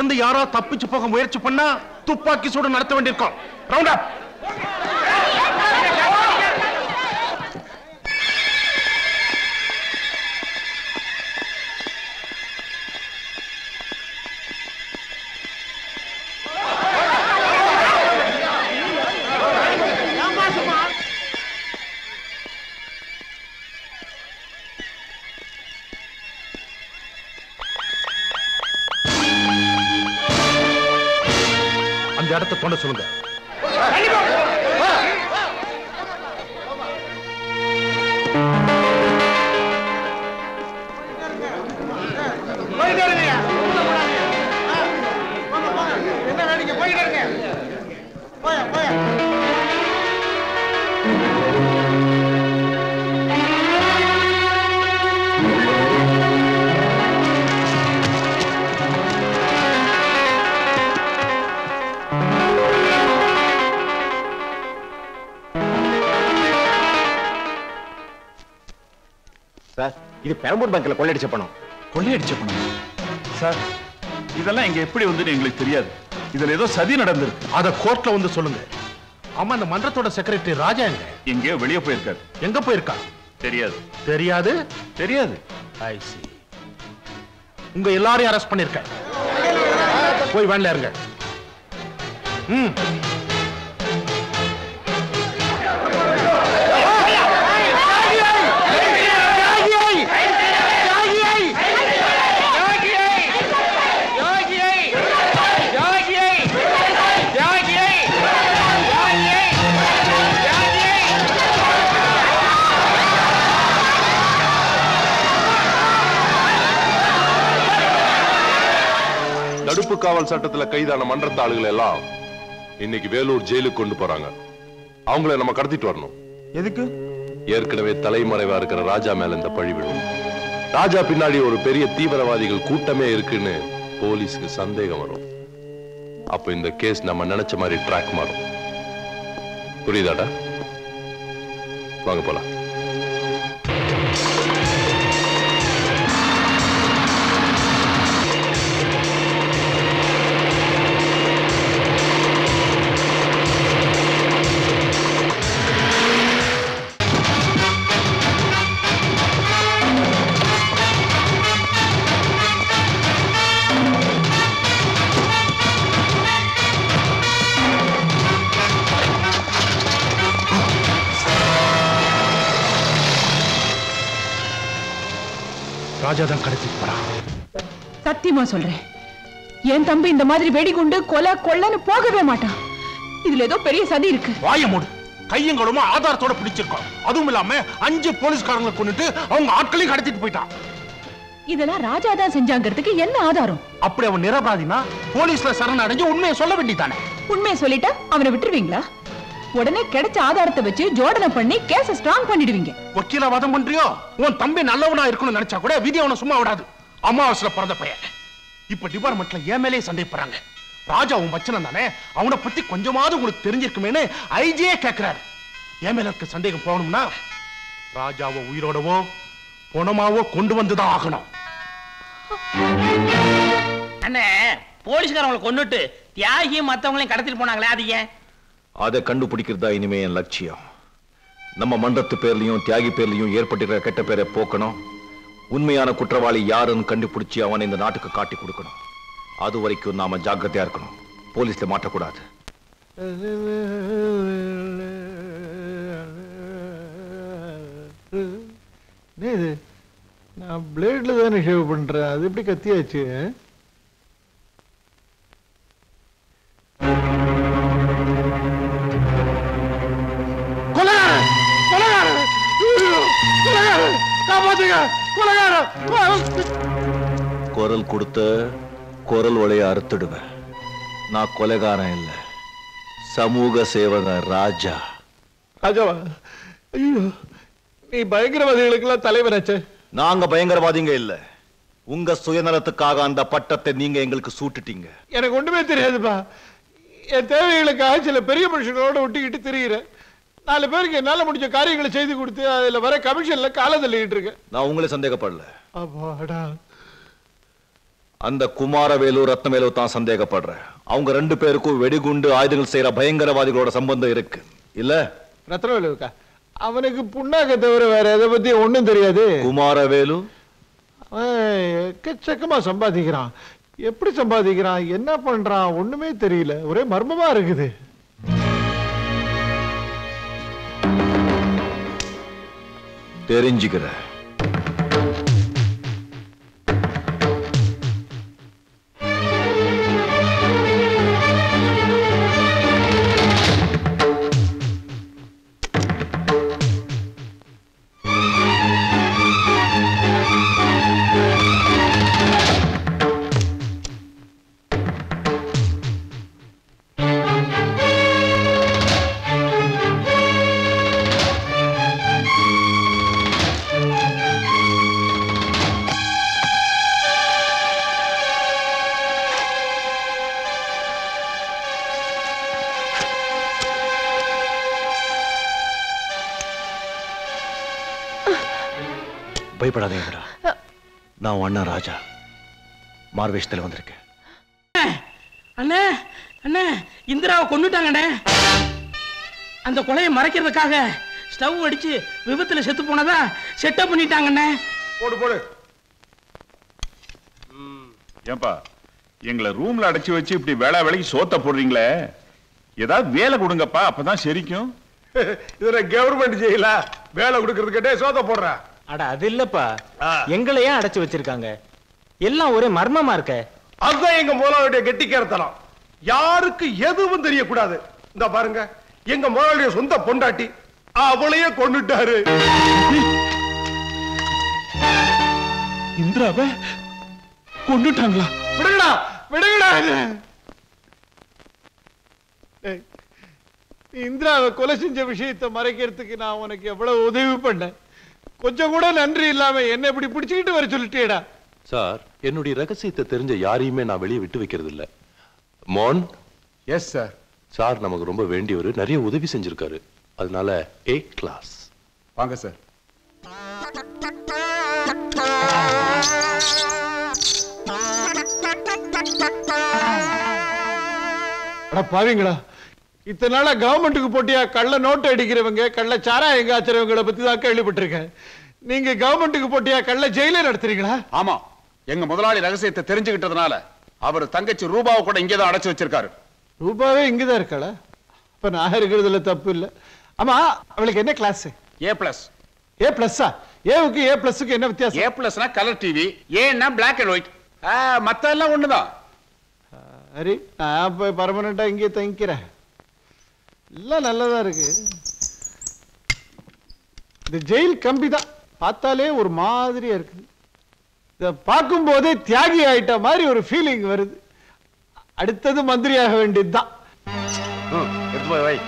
இருந்து யாரோ தப்பிச்சு போக முயற்சி பண்ணா துப்பாக்கி சூடு நடத்த வேண்டியிருக்கும் ரவுண்ட் அப் அந்த இடத்த தோண்ட சொல்லுங்க சார் இது பெரம்பூர் பேங்க்ல கொள்ளையடிச்ச பணம் கொள்ளையடிச்ச பணம் சார் இதெல்லாம் இங்க எப்படி வந்து எங்களுக்கு தெரியாது இதுல ஏதோ சதி நடந்திருக்கு அத கோர்ட்ல வந்து சொல்லுங்க ஆமா அந்த மன்றத்தோட செக்ரட்டரி ராஜா எங்க எங்கேயோ வெளியே போயிருக்காரு எங்க போயிருக்கா தெரியாது தெரியாது தெரியாது ஐ சி உங்க எல்லாரையும் அரெஸ்ட் பண்ணிருக்கேன் போய் வேன்ல இருங்க ம் தடுப்பு காவல் சட்டத்துல கைதான மன்றத்த ஆளுகளை எல்லாம் இன்னைக்கு வேலூர் ஜெயிலுக்கு கொண்டு போறாங்க அவங்கள நம்ம கடத்திட்டு வரணும் எதுக்கு ஏற்கனவே தலைமறைவா இருக்கிற ராஜா மேல இந்த பழி விழும் ராஜா பின்னாடி ஒரு பெரிய தீவிரவாதிகள் கூட்டமே இருக்குன்னு போலீஸ்க்கு சந்தேகம் வரும் அப்ப இந்த கேஸ் நம்ம நினைச்ச மாதிரி ட்ராக் மாறும் புரியுதாடா வாங்க போலாம் ராஜா தான் கடத்திட்டு போறான் சத்தியமா சொல்றேன் என் தம்பி இந்த மாதிரி வெடிகுண்டு கொலை கொள்ளன்னு போகவே மாட்டான் இதுல ஏதோ பெரிய சதி இருக்கு வாய மூடு கையங்களுமா ஆதாரத்தோட பிடிச்சிருக்கோம் அதுவும் இல்லாம அஞ்சு போலீஸ்காரங்களை கொண்டுட்டு அவங்க ஆட்களையும் கடத்திட்டு போயிட்டான் இதெல்லாம் ராஜா தான் செஞ்சாங்கிறதுக்கு என்ன ஆதாரம் அப்படி அவன் நிரபராதினா போலீஸ்ல சரண் அடைஞ்சு உண்மையை சொல்ல வேண்டியதானே உண்மையை சொல்லிட்டா அவனை விட்டுருவீங்களா உடனே கிடைச்ச ஆதாரத்தை வச்சு ஜோடனை பண்ணி கேஸ ஸ்ட்ராங் பண்ணிடுவீங்க வக்கீலா வாதம் பண்றியோ உன் தம்பி நல்லவனா இருக்கணும்னு நினைச்சா கூட விதி அவனை சும்மா விடாது அமாவாசையில பிறந்த பையன் இப்ப டிபார்ட்மெண்ட்ல என் மேலேயே சந்தேகப்படுறாங்க ராஜா உன் மச்சனம் தானே அவனை பத்தி கொஞ்சமாவது உங்களுக்கு தெரிஞ்சிருக்குமேனு ஐஜியே கேக்குறாரு என் மேல இருக்க சந்தேகம் போகணும்னா ராஜாவை உயிரோடவோ பணமாவோ கொண்டு வந்துதான் ஆகணும் அண்ணே போலீஸ்காரங்களை கொன்னுட்டு தியாகியும் மத்தவங்களையும் கடத்திட்டு போனாங்களே அது ஏன் அதை கண்டுபிடிக்கிறது தான் இனிமே என் லட்சியம் நம்ம மன்றத்து பேர்லயும் தியாகி பேர்லயும் ஏற்பட்டிருக்கிற கெட்ட பேரை போக்கணும் உண்மையான குற்றவாளி யாருன்னு கண்டுபிடிச்சு அவனை இந்த நாட்டுக்கு காட்டி கொடுக்கணும் அது வரைக்கும் நாம ஜாக்கிரதையா இருக்கணும் போலீஸ்ல மாட்டக்கூடாது இது நான் பிளேட்ல தானே ஷேவ் பண்றேன் அது எப்படி கத்தியாச்சு கொலைகாரன் கொலைகாரன் ஐயோ, கொலைகாரன் காப்பாத்துங்க கொலைகாரன் குரல் கொடுத்த குரல் உடைய அறுத்துடுவேன் நான் கொலைகாரன் இல்ல சமூக சேவகன் ராஜா ராஜாவா ஐயோ நீ பயங்கரவாதிகளுக்கெல்லாம் தலைவராச்சே நாங்க பயங்கரவாதிங்க இல்ல உங்க சுயநலத்துக்காக அந்த பட்டத்தை நீங்க எங்களுக்கு சூட்டுட்டீங்க எனக்கு ஒண்ணுமே தெரியாதுப்பா என் தேவைகளுக்காக சில பெரிய மனுஷங்களோட ஒட்டிக்கிட்டு திரிகிறேன் நாலு பேருக்கு என்னால முடிஞ்ச காரியங்களை செய்து கொடுத்து அதுல வர கமிஷன்ல காலை தள்ளிக்கிட்டு இருக்கேன் நான் உங்களை சந்தேகப்படல அப்பாடா அந்த குமாரவேலு ரத்னவேலு தான் சந்தேகப்படுற அவங்க ரெண்டு பேருக்கும் வெடிகுண்டு ஆயுதங்கள் செய்யற பயங்கரவாதிகளோட சம்பந்தம் இருக்கு இல்ல ரத்னவேலுக்கா அவனுக்கு புண்ணாக்க தவிர வேற எதை பத்தி ஒண்ணும் தெரியாது குமாரவேலு அவன் எக்கச்சக்கமா சம்பாதிக்கிறான் எப்படி சம்பாதிக்கிறான் என்ன பண்றான் ஒண்ணுமே தெரியல ஒரே மர்மமா இருக்குது தெரிஞ்சுக்கிற பயப்படாதீங்கடா நான் உன் அண்ணா ராஜா மார்வேஷத்துல வந்திருக்கேன் அண்ணே அண்ணே இந்திராவை கொன்னுட்டாங்கண்ணே அந்த கொலையை மறைக்கிறதுக்காக ஸ்டவ் அடிச்சு விபத்துல செத்து போனதா செட்டப் பண்ணிட்டாங்கண்ணே போடு போடு ஏன்பா எங்களை ரூம்ல அடைச்சு வச்சு இப்படி வேலை வேலைக்கு சோத்த போடுறீங்களே ஏதாவது வேலை கொடுங்கப்பா அப்பதான் சரிக்கும் இதுல கவர்மெண்ட் செய்யல வேலை கொடுக்கறதுக்கிட்டே சோத போடுற அட அது இல்லப்பா எங்களை ஏன் அடைச்சு வச்சிருக்காங்க எல்லாம் ஒரே மர்மமா இருக்க அதுதான் எங்க முதலாளியுடைய கெட்டிக்காரத்தனம் யாருக்கு எதுவும் தெரியக்கூடாது இந்த பாருங்க எங்க முதலாளிய சொந்த பொண்டாட்டி அவளையே கொண்டுட்டாரு இந்திராவை கொண்டுட்டாங்களா விடுங்கடா விடுங்கடா ஏய், இந்திராவை கொலை செஞ்ச விஷயத்தை மறைக்கிறதுக்கு நான் உனக்கு எவ்வளவு உதவி பண்ணேன் கொஞ்சம் கூட நன்றி இல்லாம என்ன இப்படி பிடிச்சுக்கிட்டு வர சொல்லிட்டேடா சார் என்னுடைய ரகசியத்தை தெரிஞ்ச யாரையுமே நான் வெளியே விட்டு வைக்கிறது இல்ல மோன் எஸ் சார் சார் நமக்கு ரொம்ப வேண்டியவர் நிறைய உதவி செஞ்சிருக்காரு அதனால ஏ கிளாஸ் வாங்க சார் அட பாவீங்களா இத்தனை நாளா கவர்மெண்ட்டுக்கு போட்டியா கள்ள நோட்டு அடிக்கிறவங்க கள்ள சாராயம் காய்ச்சறவங்களை பத்தி தான் கேள்விப்பட்டிருக்கேன் நீங்க கவர்மெண்ட்டுக்கு போட்டியா கள்ள ஜெயில நடத்துறீங்களா ஆமா எங்க முதலாளி ரகசியத்தை தெரிஞ்சுக்கிட்டதுனால அவர் தங்கச்சி ரூபாவை கூட இங்கதான் அடைச்சு வச்சிருக்காரு ரூபாவே இங்கதான் இருக்காளா அப்ப நான் இருக்கிறதுல தப்பு இல்ல ஆமா அவளுக்கு என்ன கிளாஸ் ஏ பிளஸ் ஏ பிளஸ்ஸா ஏவுக்கு ஏ பிளஸ்க்கு என்ன வித்தியாசம் ஏ பிளஸ்னா கலர் டிவி ஏன்னா பிளாக் அண்ட் ஒயிட் மத்த எல்லாம் ஒண்ணுதான் சரி நான் போய் பர்மனண்டா இங்கே தங்கிக்கிறேன் எல்லாம் நல்லதா இருக்கு இந்த ஜெயில் கம்பி தான் பார்த்தாலே ஒரு மாதிரியா இருக்குது இதை பார்க்கும் போதே தியாகி ஆயிட்ட மாதிரி ஒரு ஃபீலிங் வருது அடுத்தது மந்திரியாக வேண்டியதுதான் எடுத்து போய் வை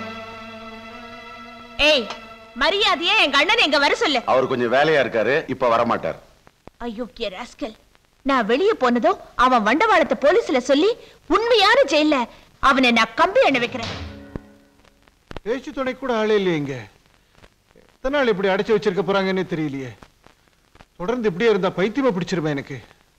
ஏய் மரியாதையே எங்க அண்ணன் எங்க வர சொல்லு அவர் கொஞ்சம் வேலையா இருக்காரு இப்ப வர மாட்டார் ஐயோ ராஸ்கல் நான் வெளியே போனதும் அவன் வண்டவாளத்தை போலீஸ்ல சொல்லி உண்மையான ஜெயில அவனை நான் கம்பி எண்ண வைக்கிறேன் பேச்சு துணை கூட ஆளே இல்லையே இங்க எத்தனை நாள் இப்படி அடைச்சு வச்சிருக்க போறாங்கன்னு தெரியலையே தொடர்ந்து இப்படியே இருந்தா பைத்தியமா பிடிச்சிருமே எனக்கு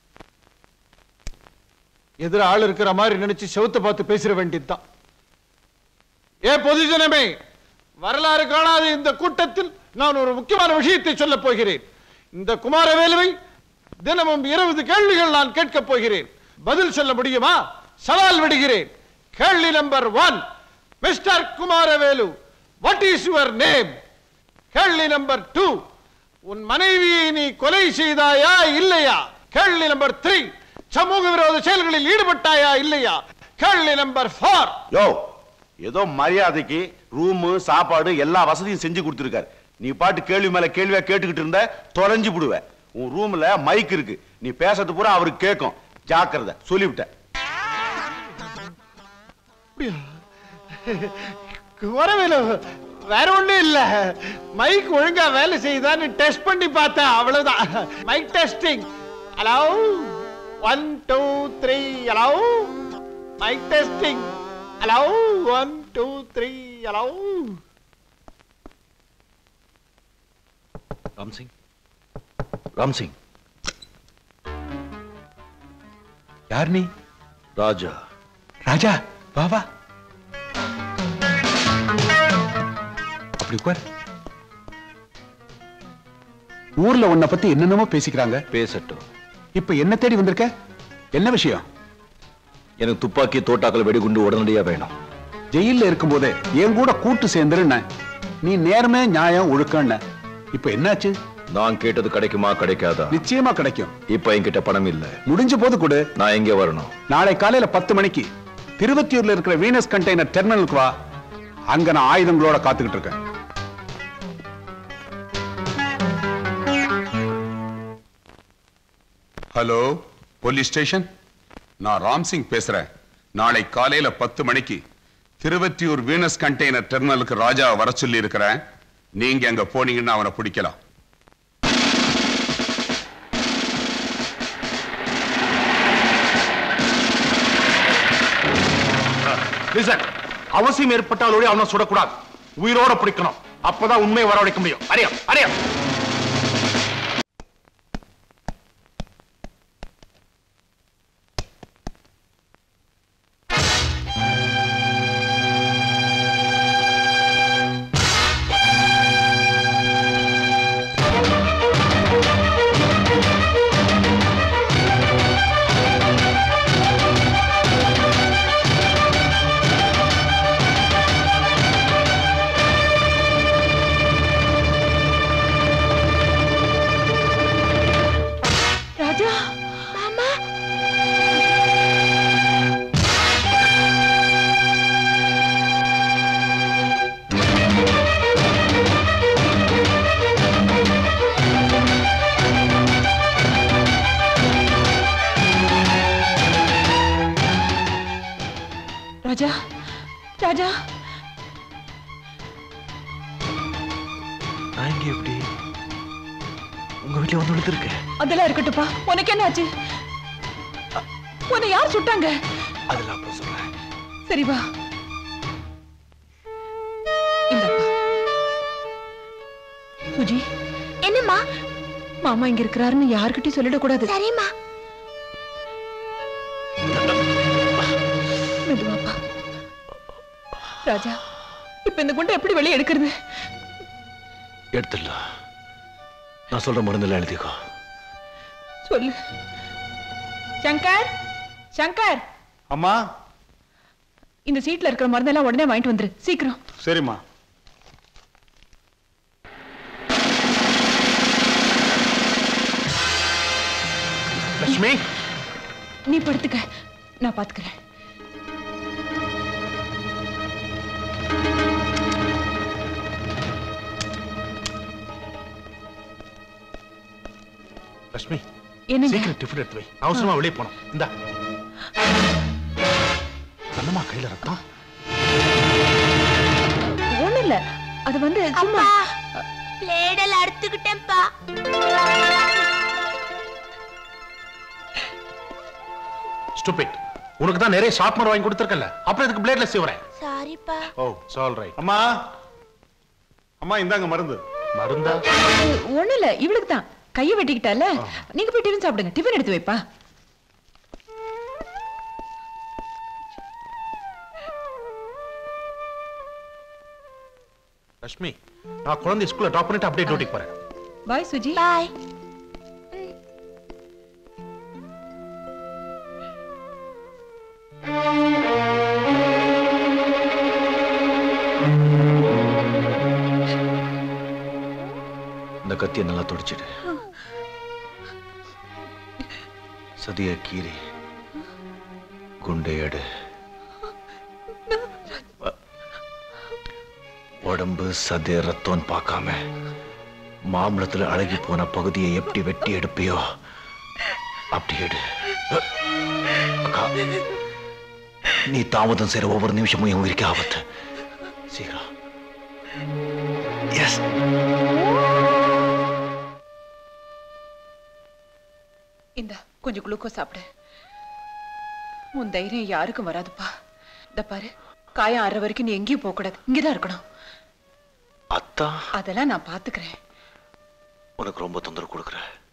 எதிர ஆள் இருக்கிற மாதிரி நினைச்சு செவுத்த பார்த்து பேசிட வேண்டியதுதான் ஏ பொதுஜனமே வரலாறு காணாத இந்த கூட்டத்தில் நான் ஒரு முக்கியமான விஷயத்தை சொல்லப் போகிறேன் இந்த குமாரவேலுவை தினமும் இருபது கேள்விகள் நான் கேட்கப் போகிறேன் பதில் சொல்ல முடியுமா சவால் விடுகிறேன் கேள்வி number one mister Kumaravelu what is your name கேள்வி நம்பர் டூ உன் மனைவியை நீ கொலை செய்தாயா இல்லையா கேள்வி நம்பர் த்ரீ சமூக விரோத செயல்களில் ஈடுபட்டாயா இல்லையா கேள்வி நம்பர் ஃபோர் யோ ஏதோ மரியாதைக்கு ரூமு சாப்பாடு எல்லா வசதியும் செஞ்சு கொடுத்துருக்காரு நீ பாட்டு கேள்வி மேல கேள்வியா கேட்டுக்கிட்டு இருந்த தொலைஞ்சு விடுவ உன் ரூம்ல மைக் இருக்கு நீ பேசுறது பூரா அவருக்கு கேட்கும் ஜாக்கிரதை சொல்லிவிட்டேன் குமரவேலு வேற ஒண்ணும் இல்ல மைக் ஒழுங்கா வேலை செய்யுதான்னு டெஸ்ட் பண்ணி பார்த்தேன் அவ்வளவுதான் mic testing hello one two three hello mic testing hello one two three hello Ram Singh Ram Singh யார் நீ ராஜா ராஜா வா வா அப்படி உட்கார் ஊர்ல உன்னை பத்தி என்னென்னமோ பேசிக்கிறாங்க பேசட்டும் இப்ப என்ன தேடி வந்திருக்க என்ன விஷயம் எனக்கு துப்பாக்கி தோட்டாக்கள் வெடிகுண்டு உடனடியா வேணும் ஜெயில்ல இருக்கும்போதே என் கூட கூட்டு சேர்ந்துருன்ன நீ நேர்மை நியாயம் ஒழுக்கம்ன இப்ப என்னாச்சு நான் கேட்டது கிடைக்குமா கிடைக்காதா நிச்சயமா கிடைக்கும் இப்ப என்கிட்ட பணம் இல்ல முடிஞ்ச போது கொடு நான் எங்க வரணும் நாளை காலையில பத்து மணிக்கு திருவத்தியூர்ல இருக்கிற வீனஸ் கண்டெய்னர் டெர்மினலுக்கு வா அங்க நான் ஆயுதங்களோட காத்துக்கிட்டு இருக்கேன் ஹலோ போலீஸ் ஸ்டேஷன் நான் ராம்சிங் பேசுறேன் நாளை காலையில பத்து மணிக்கு திருவத்தியூர் வீனஸ் கண்டெய்னர் டெர்மினலுக்கு ராஜா வர சொல்லி இருக்கிறேன் நீங்க அங்க போனீங்கன்னா அவனை பிடிக்கலாம் லிசன் அவசியம் ஏற்பட்டாலோட அவனை சுடக்கூடாது உயிரோட பிடிக்கணும் அப்பதான் உண்மையை வரவழைக்க முடியும் அறியா அறியா ராஜா மாமா ராஜா ராஜா நான் இங்க எப்படி உங்க வீட்டுல வந்து விழுந்திருக்கேன் அதெல்லாம் இருக்கட்டும்ப்பா உனக்கு என்ன ஆச்சு அ- உன்னை யார் சுட்டாங்க அதெல்லாம் அப்புறம் சொல்றேன் சரி வா இந்தப்பா சுஜி என்னம்மா மாமா இங்க இருக்கிறாருன்னு யார்கிட்டயும் சொல்லிடக்கூடாது சரிம்மா மெதுவாப்பா ராஜா இப்ப இந்த குண்டை எப்படி வெளியே எடுக்கிறது எடுத்துடலாம் நான் சொல்ற மருந்துல எழுதிக்கோ சொல்லு சங்கர் சங்கர் அம்மா இந்த சீட்ல இருக்கிற மருந்தெல்லாம் உடனே வாங்கிட்டு வந்துரு சீக்கிரம் சரிம்மா லட்சுமி நீ படுத்துக்க நான் பாத்துக்கிறேன் லட்சுமி என்னங்க? சீக்கிரம் டிஃபன் எடுத்து வை அவசரமா வெளியே போனோம் இந்தா என்னம்மா கையில ரத்தம் ஒண்ணு இல்ல அது வந்து சும்மா பிளேடல் அறுத்துக்கிட்டேன்ப்பா ஸ்டூபிட் உனக்கு தான் நிறைய ஷார்ப்னர் வாங்கி கொடுத்துருக்கல அப்புறம் இதுக்கு பிளேட்ல சீவறேன் சாரிப்பா ஓ சால் ரைட் அம்மா அம்மா இந்தாங்க மருந்து மருந்தா ஒண்ணு இல்ல இவளுக்கு தான் கையை வெட்டிக்கிட்டால நீங்க போய் டிஃபன் சாப்பிடுங்க டிஃபன் எடுத்து வைப்பா லட்சுமி நான் குழந்தை ஸ்கூல்ல ட்ராப் பண்ணிட்டு அப்படியே டியூட்டிக்கு போறேன் பாய் சுஜி பாய் இந்த கத்தியை நல்லா துடிச்சிடு சதிய கீரி குண்டை எடு உடம்பு சதை ரத்தம்னு பார்க்காம மாம்பழத்துல அழகி போன பகுதியை எப்படி வெட்டி எடுப்பியோ அப்படி எடு அக்கா நீ தாமதம் செய்யற ஒவ்வொரு நிமிஷமும் என் உயிருக்கு ஆபத்து சீக்கிரம் எஸ் இந்த கொஞ்சம் குளுக்கோஸ் சாப்பிடு உன் தைரியம் யாருக்கும் வராதுப்பா இந்த பாரு காயம் ஆற வரைக்கும் நீ எங்கேயும் போக கூடாது இங்கதான் இருக்கணும் அத்தா அதெல்லாம் நான் பாத்துக்கிறேன் உனக்கு ரொம்ப தொந்தரவு கொடுக்குறேன்